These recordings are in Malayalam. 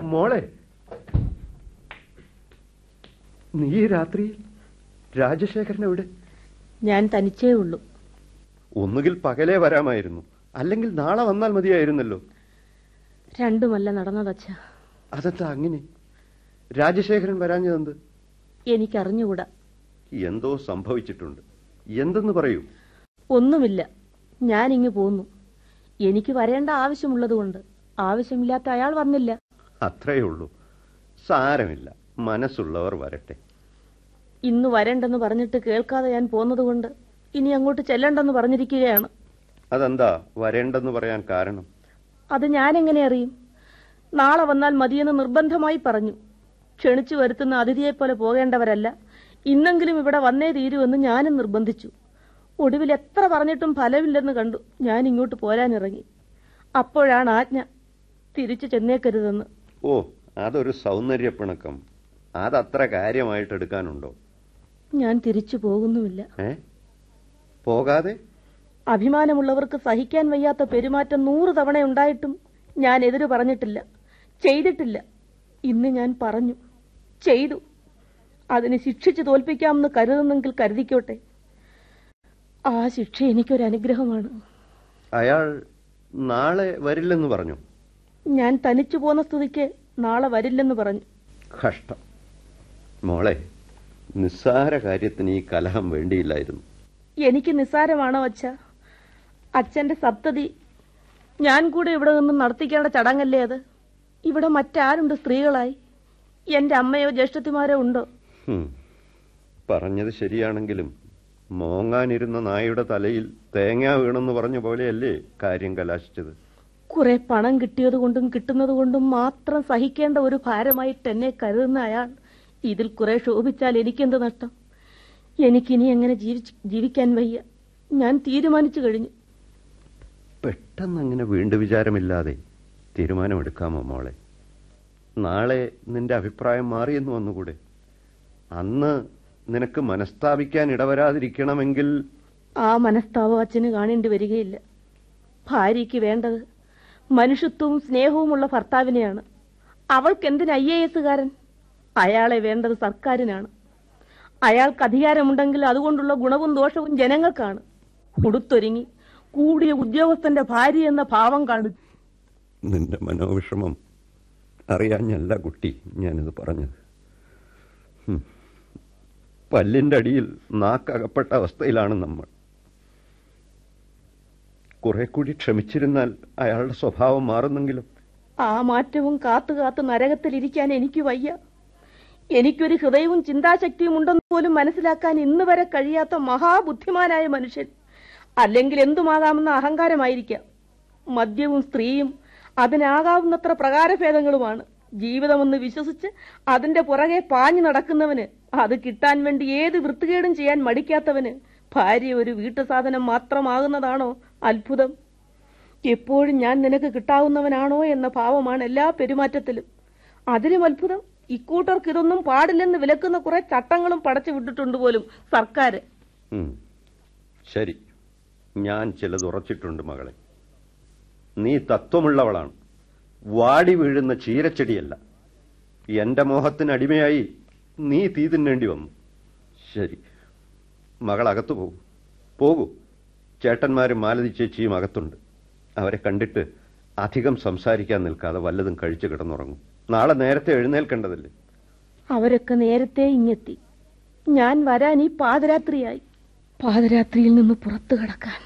മോളെ നീ ഈ രാത്രി രാജശേഖരൻ എവിടെ ഞാൻ തനിച്ചേ ഉള്ളൂ ഒന്നുകിൽ പകലേ വരാമായിരുന്നു അല്ലെങ്കിൽ നാളെ വന്നാൽ മതിയായിരുന്നല്ലോ രണ്ടുമല്ല നടന്നതച്ഛ അതെന്താ അങ്ങനെ രാജശേഖരൻ വരാഞ്ഞതെന്ത് എനിക്കറിഞ്ഞുകൂടാ എന്തോ സംഭവിച്ചിട്ടുണ്ട് എന്തെന്ന് പറയൂ ഒന്നുമില്ല ഞാനിങ്ങ് പോന്നു എനിക്ക് വരേണ്ട ആവശ്യമുള്ളതുകൊണ്ട് ആവശ്യമില്ലാത്ത അയാൾ വന്നില്ല അത്രയേ ഉള്ളൂ സാരമില്ല മനസ്സുള്ളവർ വരട്ടെ ഇന്ന് വരണ്ടെന്ന് പറഞ്ഞിട്ട് കേൾക്കാതെ ഞാൻ പോന്നതുകൊണ്ട് ഇനി അങ്ങോട്ട് ചെല്ലണ്ടെന്ന് പറഞ്ഞിരിക്കുകയാണ് അതെന്താ വരേണ്ടെന്ന് പറയാൻ കാരണം അത് ഞാൻ എങ്ങനെ അറിയും നാളെ വന്നാൽ മതിയെന്ന് നിർബന്ധമായി പറഞ്ഞു ക്ഷണിച്ചു വരുത്തുന്ന അതിഥിയെപ്പോലെ പോകേണ്ടവരല്ല ഇന്നെങ്കിലും ഇവിടെ വന്നേ തീരുവെന്ന് ഞാനും നിർബന്ധിച്ചു ഒടുവിൽ എത്ര പറഞ്ഞിട്ടും ഫലമില്ലെന്ന് കണ്ടു ഞാൻ ഇങ്ങോട്ട് പോരാനിറങ്ങി അപ്പോഴാണ് ആജ്ഞ തിരിച്ചു ചെന്നേക്കരുതെന്ന് ഓ അതൊരു സൗന്ദര്യപ്പിണക്കം അതത്ര കാര്യമായിട്ട് എടുക്കാനുണ്ടോ ഞാൻ തിരിച്ചു പോകുന്നുമില്ല ഏ പോകാതെ അഭിമാനമുള്ളവർക്ക് സഹിക്കാൻ വയ്യാത്ത പെരുമാറ്റം നൂറ് തവണ ഉണ്ടായിട്ടും ഞാൻ എതിര് പറഞ്ഞിട്ടില്ല ചെയ്തിട്ടില്ല ഇന്ന് ഞാൻ പറഞ്ഞു ചെയ്തു അതിന് ശിക്ഷിച്ച് തോൽപ്പിക്കാമെന്ന് കരുതുന്നെങ്കിൽ കരുതിക്കോട്ടെ ആ ശിക്ഷ എനിക്കൊരു അനുഗ്രഹമാണ് അയാൾ നാളെ വരില്ലെന്ന് പറഞ്ഞു ഞാൻ തനിച്ചു പോന്ന സ്ഥിതിക്ക് നാളെ വരില്ലെന്ന് പറഞ്ഞു കഷ്ടം മോളെ നിസ്സാര കാര്യത്തിന് ഈ കലഹം വേണ്ടിയില്ലായിരുന്നു എനിക്ക് നിസ്സാരമാണോ അച്ഛ അച്ഛന്റെ സപ്തതി ഞാൻ കൂടെ ഇവിടെ നിന്ന് നടത്തിക്കേണ്ട ചടങ്ങല്ലേ അത് ഇവിടെ മറ്റാരുണ്ട് സ്ത്രീകളായി എന്റെ അമ്മയോ ജ്യേഷ്ഠത്തിമാരോ ഉണ്ടോ ഹും. പറഞ്ഞത് ശരിയാണെങ്കിലും മോങ്ങാനിരുന്ന നായുടെ തലയിൽ തേങ്ങ വീണെന്ന് പറഞ്ഞ പോലെയല്ലേ കാര്യം കലാശിച്ചത് കുറെ പണം കിട്ടിയത് കൊണ്ടും കിട്ടുന്നത് കൊണ്ടും മാത്രം സഹിക്കേണ്ട ഒരു ഭാരമായിട്ട് എന്നെ കരുതുന്ന അയാൾ ഇതിൽ കുറെ ശോഭിച്ചാൽ എനിക്കെന്ത് നഷ്ടം എനിക്കിനി എങ്ങനെ ജീവിച്ച് ജീവിക്കാൻ വയ്യ ഞാൻ തീരുമാനിച്ചു കഴിഞ്ഞു പെട്ടെന്ന് അങ്ങനെ വീണ്ടും വിചാരമില്ലാതെ തീരുമാനമെടുക്കാമോ മോളെ നാളെ നിന്റെ അഭിപ്രായം മാറിയെന്ന് വന്നുകൂടെ അന്ന് നിനക്ക് മനസ്താപിക്കാൻ ഇടവരാതിരിക്കണമെങ്കിൽ ആ മനസ്താപം അച്ഛന് കാണേണ്ടി വരികയില്ല ഭാര്യയ്ക്ക് വേണ്ടത് മനുഷ്യത്വവും സ്നേഹവുമുള്ള ഭർത്താവിനെയാണ് അവൾക്ക് എന്തിന് ഐ എ എസുകാരൻ അയാളെ വേണ്ടത് സർക്കാരിനാണ് അയാൾക്ക് അധികാരമുണ്ടെങ്കിൽ അതുകൊണ്ടുള്ള ഗുണവും ദോഷവും ജനങ്ങൾക്കാണ് ഉടുത്തൊരുങ്ങി കൂടിയ ഉദ്യോഗസ്ഥന്റെ ഭാര്യ എന്ന ഭാവം കാണിച്ചു നിന്റെ മനോവിഷമം അറിയാഞ്ഞല്ല കുട്ടി ഞാനിത് പറഞ്ഞത് ഹും. പല്ലിന്റെ അടിയിൽ നാക്കകപ്പെട്ട അവസ്ഥയിലാണ് നമ്മൾ കുറെ കൂടി ക്ഷമിച്ചിരുന്നാൽ അയാളുടെ സ്വഭാവം മാറുന്നെങ്കിലും ആ മാറ്റവും കാത്തു കാത്ത് നരകത്തിലിരിക്കാൻ എനിക്ക് വയ്യ എനിക്കൊരു ഹൃദയവും ചിന്താശക്തിയും ഉണ്ടെന്ന് പോലും മനസ്സിലാക്കാൻ ഇന്ന് വരെ കഴിയാത്ത മഹാബുദ്ധിമാനായ മനുഷ്യൻ അല്ലെങ്കിൽ എന്തുമാകാമെന്ന അഹങ്കാരമായിരിക്കാം മദ്യവും സ്ത്രീയും അതിനാകാവുന്നത്ര പ്രകാരഭേദങ്ങളുമാണ് ജീവിതമെന്ന് വിശ്വസിച്ച് അതിന്റെ പുറകെ പാഞ്ഞു നടക്കുന്നവന് അത് കിട്ടാൻ വേണ്ടി ഏത് വൃത്തികേടും ചെയ്യാൻ മടിക്കാത്തവന് ഭാര്യ ഒരു വീട്ടുസാധനം മാത്രമാകുന്നതാണോ അത്ഭുതം എപ്പോഴും ഞാൻ നിനക്ക് കിട്ടാവുന്നവനാണോ എന്ന ഭാവമാണ് എല്ലാ പെരുമാറ്റത്തിലും അതിലും അത്ഭുതം ഇക്കൂട്ടർക്ക് ഇതൊന്നും പാടില്ലെന്ന് വിലക്കുന്ന കുറെ ചട്ടങ്ങളും പടച്ചു വിട്ടിട്ടുണ്ട് പോലും സർക്കാർ ഉം. ശരി ഞാൻ ചിലത് ഉറച്ചിട്ടുണ്ട് മകളെ നീ തത്വമുള്ളവളാണ് വാടി വീഴുന്ന ചീരച്ചെടിയല്ല എന്റെ മോഹത്തിന് അടിമയായി നീ തീ തിന്നേണ്ടി വന്നു ശരി മകൾ അകത്തു പോകും പോകൂ ചേട്ടന്മാരും മാലതി ചേച്ചിയും അകത്തുണ്ട് അവരെ കണ്ടിട്ട് അധികം സംസാരിക്കാൻ നിൽക്കാതെ വല്ലതും കഴിച്ചു കിടന്നുറങ്ങും നാളെ നേരത്തെ എഴുന്നേൽക്കേണ്ടതല്ലേ അവരൊക്കെ നേരത്തെ ഇങ്ങെത്തി ഞാൻ വരാൻ ഈ പാതിരാത്രിയായി പാതിരാത്രിയിൽ നിന്ന് പുറത്തു കടക്കാൻ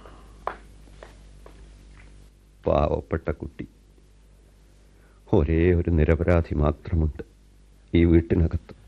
പാവപ്പെട്ട കുട്ടി ഒരേ ഒരു നിരപരാധി മാത്രമുണ്ട് ഈ വീട്ടിനകത്ത്